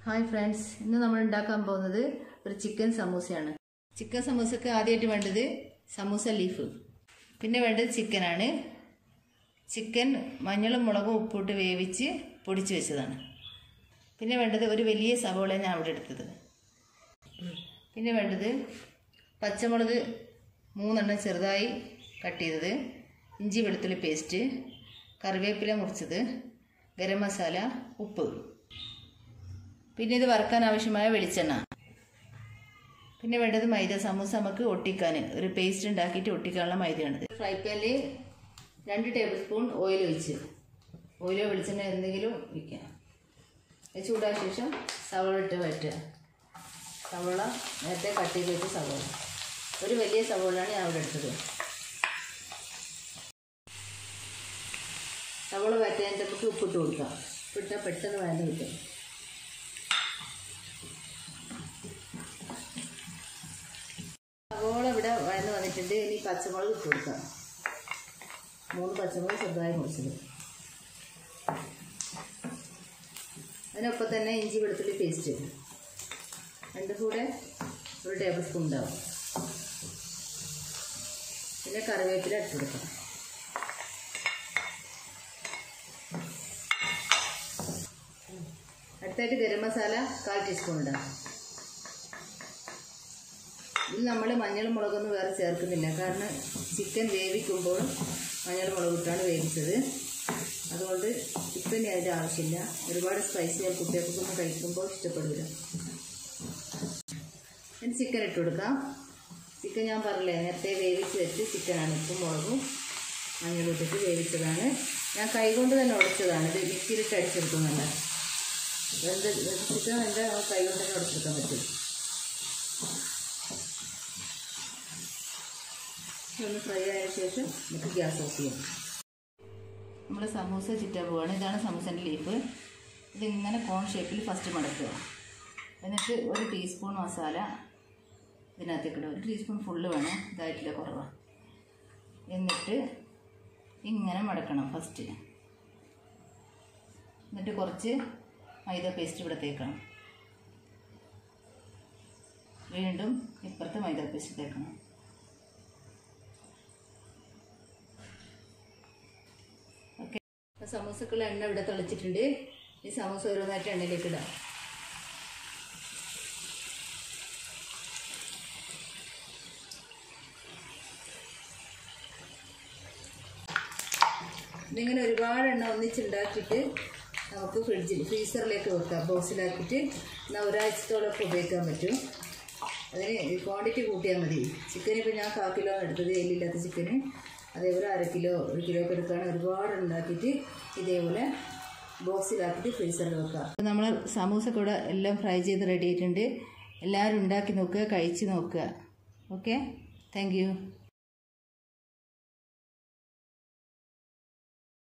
hi friends ഇന്ന് നമ്മൾ ഉണ്ടാക്കാൻ പോകുന്നത് ഒരു ചിക്കൻ സമൂസയാണ് ചിക്കൻ സമൂസക്ക് ആദ്യമായിട്ട് വേണ്ടത് സമൂസ ലീഫ് പിന്നെ വേണ്ടത് ചിക്കനാണ് ചിക്കൻ മഞ്ഞളും മുളകും ഉപ്പിട്ട് വേവിച്ച് പൊടിച്ച് വെച്ചതാണ് പിന്നെ വേണ്ടത് ഒരു വലിയ സവോള ഞാൻ അവിടെ എടുത്തത് പിന്നെ വേണ്ടത് പച്ചമുളക് മൂന്നെണ്ണം ചെറുതായി കട്ട് ചെയ്തത് ഇഞ്ചി വെളുത്തുള്ളി പേസ്റ്റ് കറിവേപ്പില മുറിച്ചത് ഗരം മസാല ഉപ്പ് പിന്നെ ഇത് വറുക്കാൻ ആവശ്യമായ വെളിച്ചെണ്ണ പിന്നെ വേണ്ടത് മൈദ സമൂസ നമുക്ക് ഒട്ടിക്കാൻ ഒരു പേസ്റ്റ് ഉണ്ടാക്കിയിട്ട് ഒട്ടിക്കാനുള്ള മൈദയാണിത് ഫ്രൈ പാനിൽ രണ്ട് ടേബിൾ സ്പൂൺ ഓയിൽ ഒഴിച്ച് ഓയിലോ വെളിച്ചെണ്ണ എന്തെങ്കിലും ഒഴിക്കാം ഇത് ചൂടായ ശേഷം സവോള ഇട്ട് വറ്റുക സവോള നേരത്തെ കട്ട് ചെയ്ത് വെച്ച സവോള ഒരു വലിയ സവോളയാണ് ഞാൻ അവിടെ എടുത്തത് സവോള വറ്റാൻ നമുക്ക് ഉപ്പിട്ട് കൊടുക്കാം ഉപ്പിട്ടാൽ പെട്ടെന്ന് വഴന്ന് കിട്ടും സവോള ഇവിടെ വഴന്ന് വന്നിട്ടുണ്ട് ഇനി പച്ചമുളക് ഇട്ട് കൊടുക്കാം മൂന്ന് പച്ചമുളക് ചെറുതായി മുറിച്ചത് അതിനൊപ്പം തന്നെ ഇഞ്ചി വെളുത്തുള്ളി പേസ്റ്റ് രണ്ടും കൂടെ ഒരു ടേബിൾ സ്പൂൺ ഉണ്ടാവും പിന്നെ കറിവേപ്പില ഇട്ട് കൊടുക്കാം അടുത്തായിട്ട് ഗരം മസാല കാൽ ടീസ്പൂൺ ഇടാം ഇതിൽ നമ്മൾ മഞ്ഞൾ മുളകൊന്നും വേറെ ചേർക്കുന്നില്ല കാരണം ചിക്കൻ വേവിക്കുമ്പോൾ മഞ്ഞൾ മുളക് ഇട്ടാണ് വേവിച്ചത് അതുകൊണ്ട് ഇപ്പം ഇനി അതിൻ്റെ ആവശ്യമില്ല ഒരുപാട് സ്പൈസി കുട്ടികൾക്കൊന്നും കഴിക്കുമ്പോൾ ഇഷ്ടപ്പെടില്ല ഇനി ചിക്കൻ ഇട്ട് കൊടുക്കാം ചിക്കൻ ഞാൻ പറഞ്ഞില്ലേ നേരത്തെ വേവിച്ച് വെച്ച് ചിക്കനാണ് ഉപ്പും മുളകും മഞ്ഞൾ ഇട്ടിട്ട് വേവിച്ചതാണ് ഞാൻ കൈകൊണ്ട് തന്നെ ഉടച്ചതാണ് ഇത് മിക്സിയിലിട്ട് അടിച്ചെടുക്കുന്നുണ്ട് വെന്ത് ചിക്കൻ എൻ്റെ കൈ കൊണ്ട് തന്നെ ഉടച്ചെടുക്കാൻ പറ്റും ഒന്ന് ഫ്രൈ ആയ ശേഷം നമുക്ക് ഗ്യാസ് ഓഫ് ചെയ്യാം നമ്മൾ സമൂസ ചിറ്റാൻ പോവാണ് ഇതാണ് സമൂസൻ്റെ ലീഫ് ഇതിങ്ങനെ കോൺ ഷേപ്പിൽ ഫസ്റ്റ് മടക്കുക എന്നിട്ട് ഒരു ടീസ്പൂൺ മസാല ഇതിനകത്തേക്ക് ഇടുക ഒരു ടീസ്പൂൺ ഫുള്ള് വേണം ഇതായിട്ടില്ല കുറവാണ് എന്നിട്ട് ഇങ്ങനെ മടക്കണം ഫസ്റ്റ് എന്നിട്ട് കുറച്ച് മൈദ പേസ്റ്റ് ഇവിടെ തേക്കണം വീണ്ടും ഇപ്പുറത്ത് മൈദ പേസ്റ്റ് തേക്കണം ഓക്കെ സമൂസക്കുള്ള എണ്ണ ഇവിടെ തിളച്ചിട്ടുണ്ട് ഈ സമൂസ ഓരോന്നായിട്ട് എണ്ണയിലേക്ക് ഇടാം ഇതിങ്ങനെ ഒരുപാട് എണ്ണ ഒന്നിച്ചുണ്ടാക്കിയിട്ട് നമുക്ക് ഫ്രിഡ്ജിൽ ഫ്രീസറിലേക്ക് വെക്കാം ബോക്സിലാക്കിയിട്ട് എന്നാൽ ഒരാഴ്ചത്തോളമൊക്കെ ഉപയോഗിക്കാൻ പറ്റും അതിന് ക്വാണ്ടിറ്റി കൂട്ടിയാൽ മതി ചിക്കൻ ഇപ്പോൾ ഞാൻ കാ കിലോ എടുത്തത് എല്ലില്ലാത്ത ചിക്കന് അതേപോലെ അര കിലോ ഒരു കിലോ ഒക്കെ എടുക്കുകയാണെങ്കിൽ ഒരുപാട് ഉണ്ടാക്കിയിട്ട് ഇതേപോലെ ബോക്സിലാക്കിയിട്ട് ഫ്രീസറിൽ വെക്കാം അപ്പോൾ നമ്മൾ സമൂസ കൂടെ എല്ലാം ഫ്രൈ ചെയ്ത് റെഡി ആയിട്ടുണ്ട് എല്ലാവരും ഉണ്ടാക്കി നോക്കുക കഴിച്ച് നോക്കുക ഓക്കെ താങ്ക്